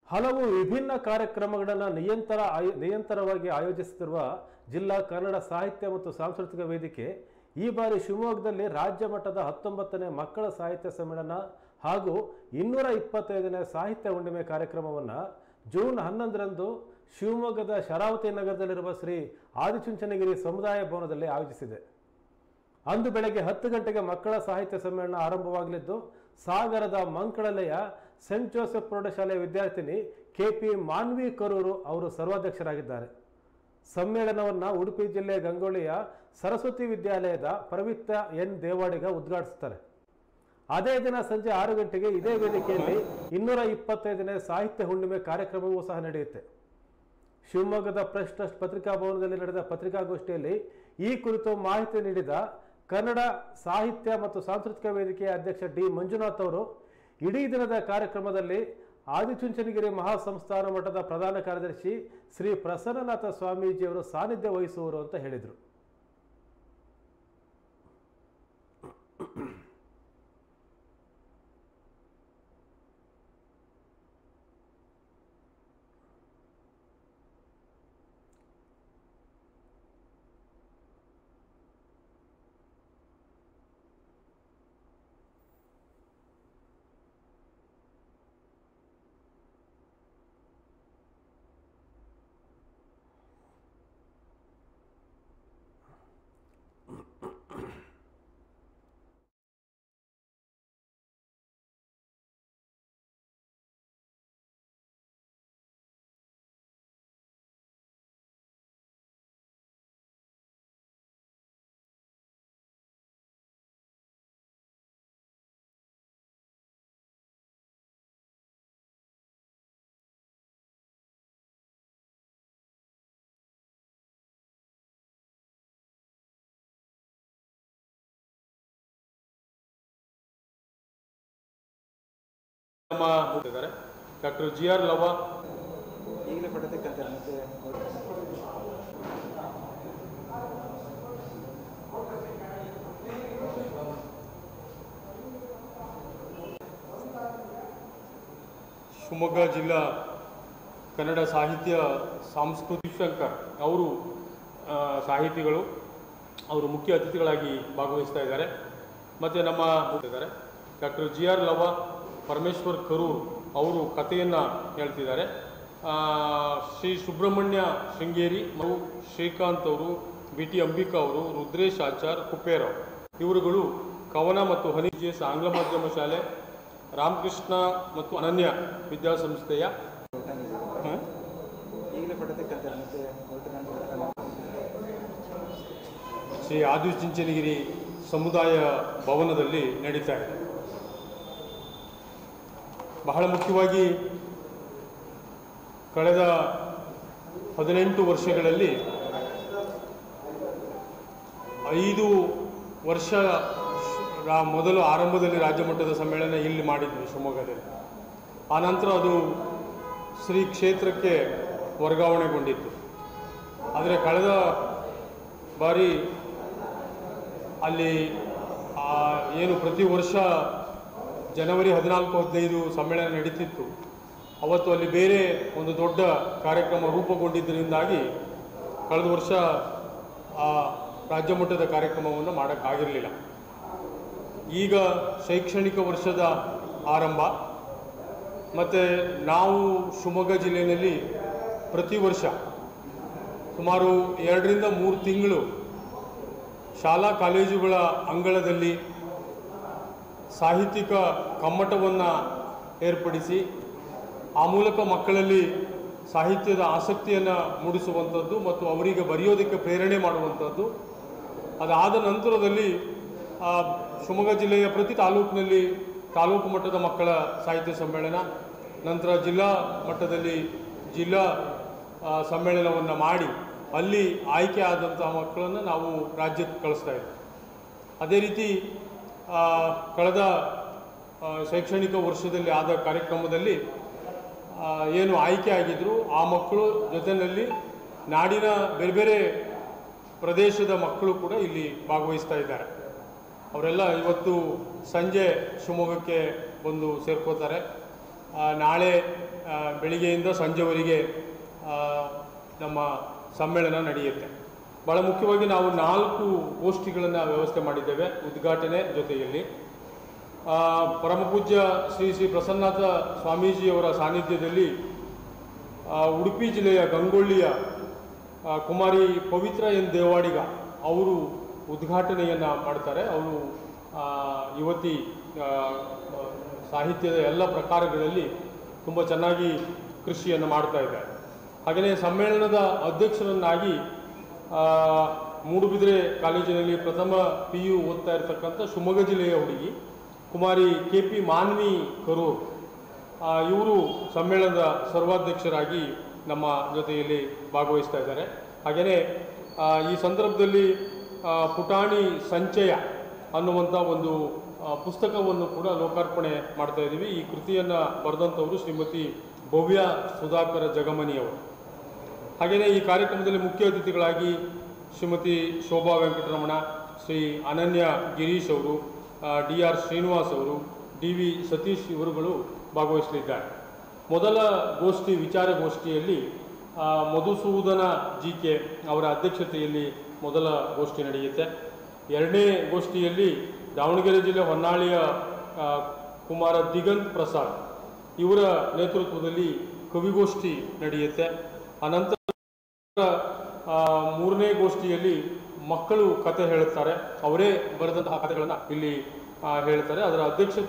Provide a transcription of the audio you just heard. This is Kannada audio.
ಹಲವು ವಿಭಿನ್ನ ಕಾರ್ಯಕ್ರಮಗಳನ್ನು ನಿಯಂತರ ಆಯೋ ನಿಯಂತರವಾಗಿ ಆಯೋಜಿಸುತ್ತಿರುವ ಜಿಲ್ಲಾ ಕನ್ನಡ ಸಾಹಿತ್ಯ ಮತ್ತು ಸಾಂಸ್ಕೃತಿಕ ವೇದಿಕೆ ಈ ಬಾರಿ ಶಿವಮೊಗ್ಗದಲ್ಲಿ ರಾಜ್ಯ ಮಟ್ಟದ ಹತ್ತೊಂಬತ್ತನೇ ಮಕ್ಕಳ ಸಾಹಿತ್ಯ ಸಮ್ಮೇಳನ ಹಾಗೂ ಇನ್ನೂರ ಇಪ್ಪತ್ತೈದನೇ ಸಾಹಿತ್ಯ ಹುಣ್ಣಿಮೆ ಕಾರ್ಯಕ್ರಮವನ್ನು ಜೂನ್ ಹನ್ನೊಂದರಂದು ಶಿವಮೊಗ್ಗದ ಶರಾವತಿ ನಗರದಲ್ಲಿರುವ ಶ್ರೀ ಆದಿಚುಂಚನಗಿರಿ ಸಮುದಾಯ ಭವನದಲ್ಲಿ ಆಯೋಜಿಸಿದೆ ಅಂದು ಬೆಳಗ್ಗೆ ಹತ್ತು ಗಂಟೆಗೆ ಮಕ್ಕಳ ಸಾಹಿತ್ಯ ಸಮ್ಮೇಳನ ಆರಂಭವಾಗಲಿದ್ದು ಸಾಗರದ ಮಂಕಳಲೆಯ ಸೆಂಟ್ ಜೋಸೆಫ್ ಪ್ರೌಢಶಾಲೆಯ ವಿದ್ಯಾರ್ಥಿನಿ ಕೆ ಪಿ ಮಾನ್ವಿ ಕರೂರು ಅವರು ಸರ್ವಾಧ್ಯಕ್ಷರಾಗಿದ್ದಾರೆ ಸಮ್ಮೇಳನವನ್ನು ಉಡುಪಿ ಜಿಲ್ಲೆ ಗಂಗೊಳ್ಳಿಯ ಸರಸ್ವತಿ ವಿದ್ಯಾಲಯದ ಪವಿತ್ರ ಎನ್ ದೇವಾಡಿಗ ಉದ್ಘಾಟಿಸುತ್ತಾರೆ ಅದೇ ದಿನ ಸಂಜೆ ಆರು ಗಂಟೆಗೆ ಇದೇ ವೇದಿಕೆಯಲ್ಲಿ ಇನ್ನೂರ ಇಪ್ಪತ್ತೈದನೇ ಸಾಹಿತ್ಯ ಹುಣ್ಣಿಮೆ ಕಾರ್ಯಕ್ರಮವೂ ಸಹ ನಡೆಯುತ್ತೆ ಶಿವಮೊಗ್ಗದ ಪ್ರೆಸ್ ಟ್ರಸ್ಟ್ ಪತ್ರಿಕಾ ಭವನದಲ್ಲಿ ನಡೆದ ಪತ್ರಿಕಾಗೋಷ್ಠಿಯಲ್ಲಿ ಈ ಕುರಿತು ಮಾಹಿತಿ ನೀಡಿದ ಕನ್ನಡ ಸಾಹಿತ್ಯ ಮತ್ತು ಸಾಂಸ್ಕೃತಿಕ ವೇದಿಕೆಯ ಅಧ್ಯಕ್ಷ ಡಿ ಮಂಜುನಾಥ್ ಅವರು ಇಡೀ ದಿನದ ಕಾರ್ಯಕ್ರಮದಲ್ಲಿ ಆದಿಚುಂಚನಗಿರಿ ಮಹಾಸಂಸ್ಥಾನ ಮಠದ ಪ್ರಧಾನ ಕಾರ್ಯದರ್ಶಿ ಶ್ರೀ ಪ್ರಸನ್ನನಾಥ ಸ್ವಾಮೀಜಿಯವರು ಸಾನ್ನಿಧ್ಯ ವಹಿಸುವರು ಅಂತ ಹೇಳಿದರು ನಮ್ಮ ಇದ್ದಾರೆ ಡಾಕ್ಟರ್ ಜಿ ಆರ್ ಲವ ಈಗಲೇ ಫೋಟೋ ತೆಕ್ಕಂತಾರೆ ಮತ್ತೆ ಶಿವಮೊಗ್ಗ ಜಿಲ್ಲಾ ಕನ್ನಡ ಸಾಹಿತ್ಯ ಸಾಂಸ್ಕೃತಿಕ ಶಂಕರ್ ಅವರು ಆ, ಸಾಹಿತಿಗಳು ಅವರು ಮುಖ್ಯ ಅತಿಥಿಗಳಾಗಿ ಭಾಗವಹಿಸ್ತಾ ಇದ್ದಾರೆ ಮತ್ತು ನಮ್ಮ ಇದ್ದಾರೆ doctor G R Lava Parameshwar Karur ಅವರು ಕಥೆಯನ್ನು ಹೇಳ್ತಿದ್ದಾರೆ ಆ, ಶ್ರೀ ಸುಬ್ರಹ್ಮಣ್ಯ ಶೃಂಗೇರಿ ಮತ್ತು ಶ್ರೀಕಾಂತ್ ಅವರು ಬಿ ಟಿ ಅಂಬಿಕಾ ಅವರು ರುದ್ರೇಶ್ ಆಚಾರ್ ಕುಪ್ಪೇರಾವ್ ಇವರುಗಳು ಕವನ ಮತ್ತು ಹನಿ ಜಿ ಎಸ್ ಆಂಗ್ಲ ಮಾಧ್ಯಮ ಶಾಲೆ ರಾಮಕೃಷ್ಣ ಮತ್ತು ಅನನ್ಯ ವಿದ್ಯಾಸಂಸ್ಥೆಯ ಹ? ಈಗಲೇ ಫೋಟೋ ತೆಕ್ಕಂತಾರೆ ಮತ್ತೆ ಹೊರಟು ನಾನು ಶ್ರೀ ಆದಿಚುಂಚನಗಿರಿ ಸಮುದಾಯ ಭವನದಲ್ಲಿ ನಡೀತಾ ಇದೆ ಬಹಳ ಮುಖ್ಯವಾಗಿ ಕಳೆದ ಹದಿನೆಂಟು ವರ್ಷಗಳಲ್ಲಿ ಐದು ವರ್ಷ ರಾ- ಮೊದಲು ಆರಂಭದಲ್ಲಿ ರಾಜ್ಯ ಮಟ್ಟದ ಸಮ್ಮೇಳನ ಇಲ್ಲಿ ಮಾಡಿದ್ವಿ ಶಿವಮೊಗ್ಗದಲ್ಲಿ ಆನಂತರ ಅದು ಶ್ರೀ ಕ್ಷೇತ್ರಕ್ಕೆ ವರ್ಗಾವಣೆಗೊಂಡಿತ್ತು ಆದರೆ ಕಳೆದ ಬಾರಿ ಅಲ್ಲಿ ಆ, ಏನು ಪ್ರತಿ ವರ್ಷ ಜನವರಿ ಹದಿನಾಲ್ಕು ಹದಿನೈದು ಸಮ್ಮೇಳನ ನಡೀತಿತ್ತು ಅವತ್ತು ಅಲ್ಲಿ ಬೇರೆ ಒಂದು ದೊಡ್ಡ ಕಾರ್ಯಕ್ರಮ ರೂಪುಗೊಂಡಿದ್ದರಿಂದಾಗಿ ಕಳೆದ ವರ್ಷ ಆ ರಾಜ್ಯ ಮಟ್ಟದ ಕಾರ್ಯಕ್ರಮವನ್ನು ಮಾಡೋಕ್ಕಾಗಿರಲಿಲ್ಲ ಈಗ ಶೈಕ್ಷಣಿಕ ವರ್ಷದ ಆರಂಭ ಮತ್ತು ನಾವು ಶಿವಮೊಗ್ಗ ಜಿಲ್ಲೆಯಲ್ಲಿ ಪ್ರತಿ ವರ್ಷ ಸುಮಾರು ಎರಡರಿಂದ ಮೂರು ತಿಂಗಳು ಶಾಲಾ ಕಾಲೇಜುಗಳ ಅಂಗಳದಲ್ಲಿ ಸಾಹಿತ್ಯಿಕ ಕಮ್ಮಟವನ್ನು ಏರ್ಪಡಿಸಿ ಆ ಮೂಲಕ ಮಕ್ಕಳಲ್ಲಿ ಸಾಹಿತ್ಯದ ಆಸಕ್ತಿಯನ್ನು ಮೂಡಿಸುವಂಥದ್ದು ಮತ್ತು ಅವರಿಗೆ ಬರೆಯೋದಕ್ಕೆ ಪ್ರೇರಣೆ ಮಾಡುವಂಥದ್ದು ಅದಾದ ನಂತರದಲ್ಲಿ ಆ, ಶಿವಮೊಗ್ಗ ಜಿಲ್ಲೆಯ ಪ್ರತಿ ತಾಲೂಕಿನಲ್ಲಿ ತಾಲೂಕು ಮಟ್ಟದ ಮಕ್ಕಳ ಸಾಹಿತ್ಯ ಸಮ್ಮೇಳನ ನಂತರ ಜಿಲ್ಲಾ ಮಟ್ಟದಲ್ಲಿ ಜಿಲ್ಲಾ ಆ, ಸಮ್ಮೇಳನವನ್ನು ಮಾಡಿ ಅಲ್ಲಿ ಆಯ್ಕೆ ಆದಂತಹ ಮಕ್ಕಳನ್ನು ನಾವು ರಾಜ್ಯಕ್ಕೆ ಕಳಿಸ್ತಾ ಇದ್ದೀವಿ ಅದೇ ರೀತಿ ಆ, ಕಳೆದ ಆ, ಶೈಕ್ಷಣಿಕ ವರ್ಷದಲ್ಲಿ ಆದ ಕಾರ್ಯಕ್ರಮದಲ್ಲಿ ಆ, ಏನು ಆಯ್ಕೆ ಆಗಿದ್ರು ಆ ಮಕ್ಕಳು ಜೊತೆಯಲ್ಲಿ ನಾಡಿನ ಬೇರೆ ಬೇರೆ ಪ್ರದೇಶದ ಮಕ್ಕಳು ಕೂಡ ಇಲ್ಲಿ ಭಾಗವಹಿಸ್ತಾ ಇದ್ದಾರೆ ಅವರೆಲ್ಲ ಇವತ್ತು ಸಂಜೆ ಶಿವಮೊಗ್ಗಕ್ಕೆ ಬಂದು ಸೇರ್ಕೋತಾರೆ ಆ, ನಾಳೆ ಆ, ಬೆಳಿಗ್ಗೆಯಿಂದ ಸಂಜೆವರೆಗೆ ಆ, ನಮ್ಮ ಸಮ್ಮೇಳನ ನಡೆಯುತ್ತೆ ಭಾಳ ಮುಖ್ಯವಾಗಿ ನಾವು ನಾಲ್ಕು ಗೋಷ್ಠಿಗಳನ್ನು ವ್ಯವಸ್ಥೆ ಮಾಡಿದ್ದೇವೆ ಉದ್ಘಾಟನೆ ಜೊತೆಯಲ್ಲಿ ಆ, ಪರಮಪೂಜ್ಯ ಶ್ರೀ ಶ್ರೀ ಪ್ರಸನ್ನಾಥ ಸ್ವಾಮೀಜಿಯವರ ಸಾನ್ನಿಧ್ಯದಲ್ಲಿ ಆ, ಉಡುಪಿ ಜಿಲ್ಲೆಯ ಗಂಗೊಳ್ಳಿಯ ಆ, ಕುಮಾರಿ ಪವಿತ್ರ ಎನ್ ದೇವಾಡಿಗ ಅವರು ಉದ್ಘಾಟನೆಯನ್ನು ಮಾಡ್ತಾರೆ ಅವರು ಆ, ಯುವತಿ ಆ, ಆ, ಸಾಹಿತ್ಯದ ಎಲ್ಲ ಪ್ರಕಾರಗಳಲ್ಲಿ ತುಂಬ ಚೆನ್ನಾಗಿ ಕೃಷಿಯನ್ನು ಮಾಡ್ತಾ ಇದ್ದಾರೆ ಹಾಗೆಯೇ ಸಮ್ಮೇಳನದ ಅಧ್ಯಕ್ಷರನ್ನಾಗಿ ಆ, ಮೂಡುಬಿದಿರೆ ಕಾಲೇಜಿನಲ್ಲಿ ಪ್ರಥಮ ಪಿ ಯು ಓದ್ತಾ ಇರತಕ್ಕಂಥ ಶಿವಮೊಗ್ಗ ಜಿಲ್ಲೆಯ ಹುಡುಗಿ ಕುಮಾರಿ ಕೆ ಪಿ ಮಾನ್ವಿ ಕರೂರ್ ಇವರು ಸಮ್ಮೇಳನದ ಸರ್ವಾಧ್ಯಕ್ಷರಾಗಿ ನಮ್ಮ ಜೊತೆಯಲ್ಲಿ ಭಾಗವಹಿಸ್ತಾ ಇದ್ದಾರೆ ಹಾಗೆಯೇ ಆ, ಈ ಸಂದರ್ಭದಲ್ಲಿ ಆ, ಪುಟಾಣಿ ಸಂಚಯ ಅನ್ನುವಂಥ ಒಂದು ಆ, ಪುಸ್ತಕವನ್ನು ಕೂಡ ಲೋಕಾರ್ಪಣೆ ಮಾಡ್ತಾ ಇದ್ದೀವಿ ಈ ಕೃತಿಯನ್ನು ಬರೆದಂಥವರು ಶ್ರೀಮತಿ ಭವ್ಯ ಸುಧಾಕರ ಜಗಮನಿಯವರು ಹಾಗೆಯೇ ಈ ಕಾರ್ಯಕ್ರಮದಲ್ಲಿ ಮುಖ್ಯ ಅತಿಥಿಗಳಾಗಿ ಶ್ರೀಮತಿ ಶೋಭಾ ವೆಂಕಟರಮಣ ಶ್ರೀ ಅನನ್ಯ ಗಿರೀಶ್ ಅವರು ಡಿ ಆರ್ ಶ್ರೀನಿವಾಸ್ ಅವರು ಡಿ ವಿ ಸತೀಶ್ ಇವರುಗಳು ಭಾಗವಹಿಸಲಿದ್ದಾರೆ ಮೊದಲ ಗೋಷ್ಠಿ ವಿಚಾರಗೋಷ್ಠಿಯಲ್ಲಿ ಆ, ಮಧುಸೂದನ ಜಿ ಕೆ ಅವರ ಅಧ್ಯಕ್ಷತೆಯಲ್ಲಿ ಮೊದಲ ಗೋಷ್ಠಿ ನಡೆಯುತ್ತೆ ಎರಡನೇ ಗೋಷ್ಠಿಯಲ್ಲಿ ದಾವಣಗೆರೆ ಜಿಲ್ಲೆ ಹೊನ್ನಾಳಿಯ ಆ, ಕುಮಾರ ದಿಗಂತ್ ಪ್ರಸಾದ್ ಇವರ ನೇತೃತ್ವದಲ್ಲಿ ಕವಿಗೋಷ್ಠಿ ನಡೆಯುತ್ತೆ ಅನಂತರ ಆ, ಮೂರನೇ ಗೋಷ್ಠಿಯಲ್ಲಿ ಮಕ್ಕಳು ಕತೆ ಹೇಳುತ್ತಾರೆ ಅವರೇ ಬರೆದಂತಹ ಕಥೆಗಳನ್ನು ಇಲ್ಲಿ ಆ, ಹೇಳ್ತಾರೆ ಅದರ ಅಧ್ಯಕ್ಷತೆ